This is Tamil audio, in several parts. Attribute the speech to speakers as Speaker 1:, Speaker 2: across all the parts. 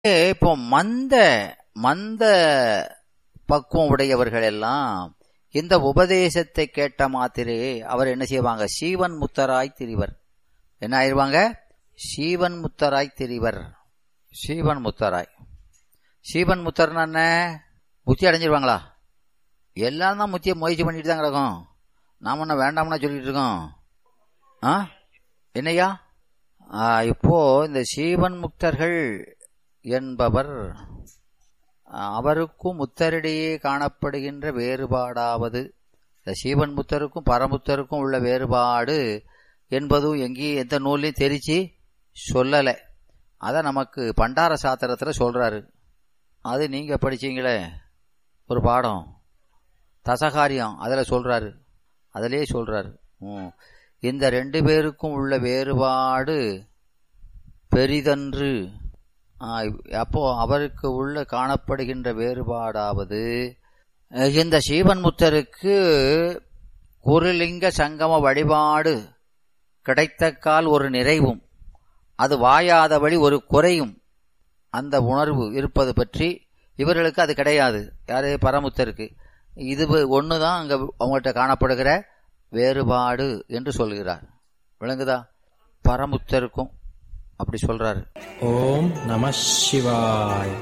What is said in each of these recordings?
Speaker 1: இப்போ மந்த மந்த பக்குவம் உடையவர்கள் எல்லாம் இந்த உபதேசத்தை கேட்ட மாத்திரே அவர் என்ன செய்வாங்க சீவன் முத்தராய் திரிவர் என்ன ஆயிருவாங்க சீவன் முத்தராய் திரிவர் சீவன் முத்தராய் சீவன் முத்தர்னா என்ன புத்தி அடைஞ்சிருவாங்களா எல்லாம் தான் முத்தியை முயற்சி பண்ணிட்டு தான் கிடக்கும் நாம என்ன வேண்டாம்னா சொல்லிட்டு இருக்கோம் ஆ என்னையா ஆ, இப்போ இந்த சீவன் முக்தர்கள் என்பவர் ஆ, அவருக்கும் முத்தரிடையே காணப்படுகின்ற வேறுபாடாவது இந்த சீவன் முத்தருக்கும் பரமுத்தருக்கும் உள்ள வேறுபாடு என்பதும் எங்கேயும் எந்த நூல்லையும் தெரிச்சு சொல்லலை அதை நமக்கு பண்டார சாத்திரத்தில் சொல்றாரு அது நீங்க படிச்சீங்களே ஒரு பாடம் தசகாரியம் அதில் சொல்றாரு அதிலே சொல்றாரு ம். இந்த ரெண்டு பேருக்கும் உள்ள வேறுபாடு பெரிதன்று ஆ, அப்போ அவருக்கு உள்ள காணப்படுகின்ற வேறுபாடாவது அஹ், இந்த சீவன்முத்தருக்கு குருலிங்க சங்கம வழிபாடு கிடைத்தக்கால் ஒரு நிறைவும் அது வாயாத வழி ஒரு குறையும் அந்த உணர்வு இருப்பது பற்றி இவர்களுக்கு அது கிடையாது யாரு பரமுத்தருக்கு இது ஒன்று தான் அங்கே அவங்கள்ட்ட காணப்படுகிற வேறுபாடு என்று சொல்கிறார் விளங்குதா பரமுத்தருக்கும் அப்படி சொல்றாரு
Speaker 2: ஓம் நம சிவாய்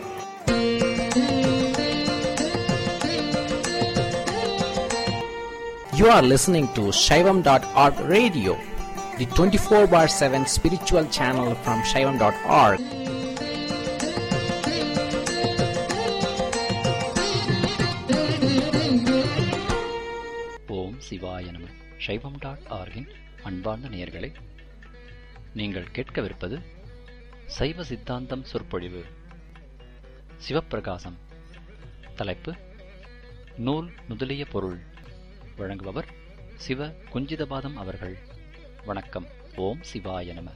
Speaker 2: You are listening to Shaivam.org radio, the 24 bar 7 spiritual channel from Shaivam.org.
Speaker 3: ஓம் சிவாய நம சைவம் டாட் ஆர்கின் அன்பார்ந்த நேயர்களே நீங்கள் கேட்கவிருப்பது சைவ சித்தாந்தம் சொற்பொழிவு சிவப்பிரகாசம் தலைப்பு நூல் முதலிய பொருள் வழங்குபவர் சிவ குஞ்சிதபாதம் அவர்கள் வணக்கம் ஓம் சிவாய நம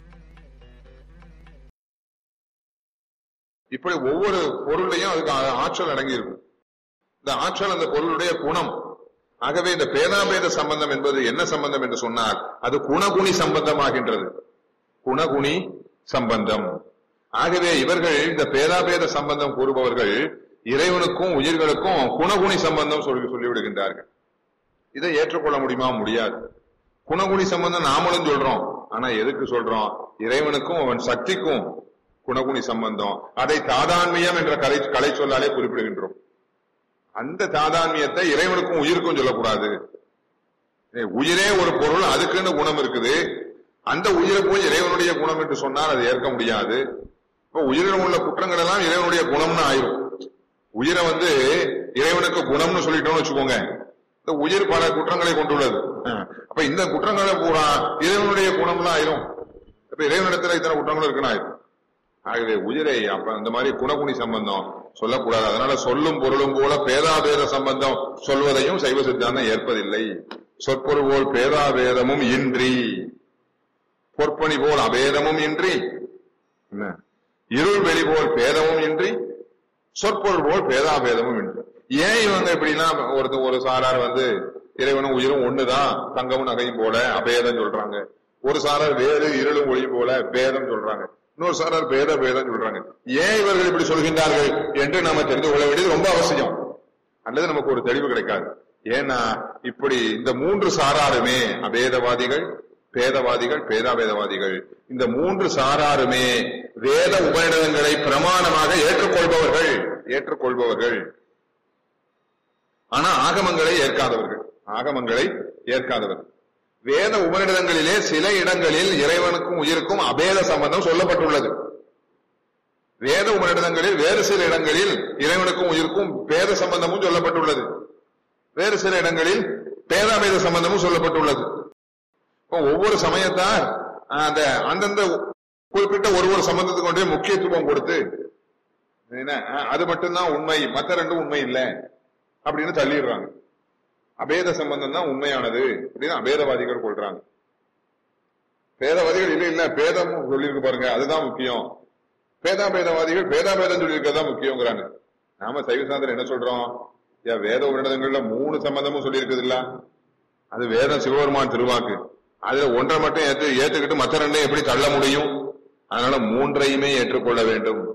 Speaker 4: இப்படி ஒவ்வொரு பொருளையும் அதுக்கு ஆ- ஆற்றல் அடங்கி இருக்கும் இந்த ஆற்றல் அந்த பொருளுடைய குணம் ஆகவே இந்த பேதாபேத சம்பந்தம் என்பது என்ன சம்பந்தம் என்று சொன்னால் அது குணகுணி சம்பந்தமாகின்றது குணகுணி சம்பந்தம் ஆகவே இவர்கள் இந்த பேதாபேத சம்பந்தம் கூறுபவர்கள் இறைவனுக்கும் உயிர்களுக்கும் குணகுணி சம்பந்தம் சொல்லி சொல்லிவிடுகின்றார்கள் இதை ஏற்றுக்கொள்ள முடியுமா முடியாது குணகுணி சம்பந்தம் நாமளும் சொல்றோம் ஆனா எதுக்கு சொல்றோம் இறைவனுக்கும் அவன் சக்திக்கும் குணகுணி சம்பந்தம் அதை தாதான்மியம் என்ற கலை கலை சொல்லாலே குறிப்பிடுகின்றோம் அந்த தாதான்மியத்தை இறைவனுக்கும் உயிருக்கும் சொல்லக்கூடாது ஏ, உயிரே ஒரு பொருள் அதுக்குன்னு குணம் இருக்குது அந்த உயிரை போய் இறைவனுடைய குணம் என்று சொன்னால் அதை ஏற்க முடியாது இப்ப உயிரில் உள்ள குற்றங்கள் எல்லாம் இறைவனுடைய குணம்னு ஆயிரும் உயிரை வந்து இறைவனுக்கு குணம்னு சொல்லிட்டோம்னு வச்சுக்கோங்க இந்த உயிர் பல குற்றங்களை கொண்டுள்ளது அஹ், அப்ப இந்த குற்றங்களை பூரா இறைவனுடைய குணம்லாம் ஆயிரும் இப்ப இறைவனிடத்துல இத்தனை குற்றங்கள் இருக்குன்னு ஆயிரும் ஆகவே உயிரை அப்ப அந்த மாதிரி குணகுணி சம்பந்தம் சொல்லக்கூடாது அதனால சொல்லும் பொருளும் போல பேதாபேத சம்பந்தம் சொல்வதையும் சைவ சித்தாந்தம் ஏற்பதில்லை சொற்பொரு போல் பேதாபேதமும் இன்றி பொற்பணி போல் அபேதமும் இன்றி என்ன இருள் வெளி போல் பேதமும் இன்றி சொற்பொருள் போல் பேதாபேதமும் இன்றி ஏன் இவங்க இப்படின்னா ஒருத்தர் ஒரு சாரார் வந்து இறைவனும் உயிரும் ஒண்ணுதான் தங்கமும் நகையும் போல அபேதம் சொல்றாங்க ஒரு சாரார் வேறு இருளும் ஒளி போல பேதம் சொல்றாங்க இன்னொரு சாரார் பேத பேதம் சொல்றாங்க ஏன் இவர்கள் இப்படி சொல்கின்றார்கள் என்று நாம தெரிந்து கொள்ள வேண்டியது ரொம்ப அவசியம் அல்லது நமக்கு ஒரு தெளிவு கிடைக்காது ஏன்னா இப்படி இந்த மூன்று சாராருமே அபேதவாதிகள் பேதவாதிகள் பேதாபேதவாதிகள் இந்த மூன்று சாராருமே வேத உபநிடதங்களை பிரமாணமாக ஏற்றுக்கொள்பவர்கள் ஏற்றுக்கொள்பவர்கள் ஆனா ஆகமங்களை ஏற்காதவர்கள் ஆகமங்களை ஏற்காதவர்கள் வேத உபநிடதங்களிலே சில இடங்களில் இறைவனுக்கும் உயிருக்கும் அபேத சம்பந்தம் சொல்லப்பட்டுள்ளது வேத உபநிடதங்களில் வேறு சில இடங்களில் இறைவனுக்கும் உயிருக்கும் பேத சம்பந்தமும் சொல்லப்பட்டுள்ளது வேறு சில இடங்களில் பேதாபேத சம்பந்தமும் சொல்லப்பட்டுள்ளது இப்போ ஒவ்வொரு சமயத்தார் அந்த அந்தந்த குறிப்பிட்ட ஒரு ஒரு சம்பந்தத்துக்கு கொண்டே முக்கியத்துவம் கொடுத்து என்ன அஹ், அது மட்டும்தான் உண்மை மற்ற ரெண்டும் உண்மை இல்லை அப்படின்னு தள்ளிடுறாங்க அபேத சம்பந்தம் தான் உண்மையானது அப்படின்னு அபேதவாதிகள் கொள்றாங்க பேதவாதிகள் இல்ல இல்ல பேதம் சொல்லியிருக்கு பாருங்க அதுதான் முக்கியம் பேதாபேதவாதிகள் பேதாபேதம் சொல்லியிருக்கதான் முக்கியங்கிறாங்க நாம சைவசாந்தர் என்ன சொல்றோம் ஏன் வேத உன்னதங்கள்ல மூணு சம்பந்தமும் சொல்லியிருக்குது இல்ல அது வேதம் சிவபெருமான் திருவாக்கு அதுல ஒன்றை மட்டும் ஏத்து ஏத்துக்கிட்டு மற்ற ரெண்டையும் எப்படி தள்ள முடியும் அதனால மூன்றையுமே ஏற்றுக்கொள்ள வேண்டும்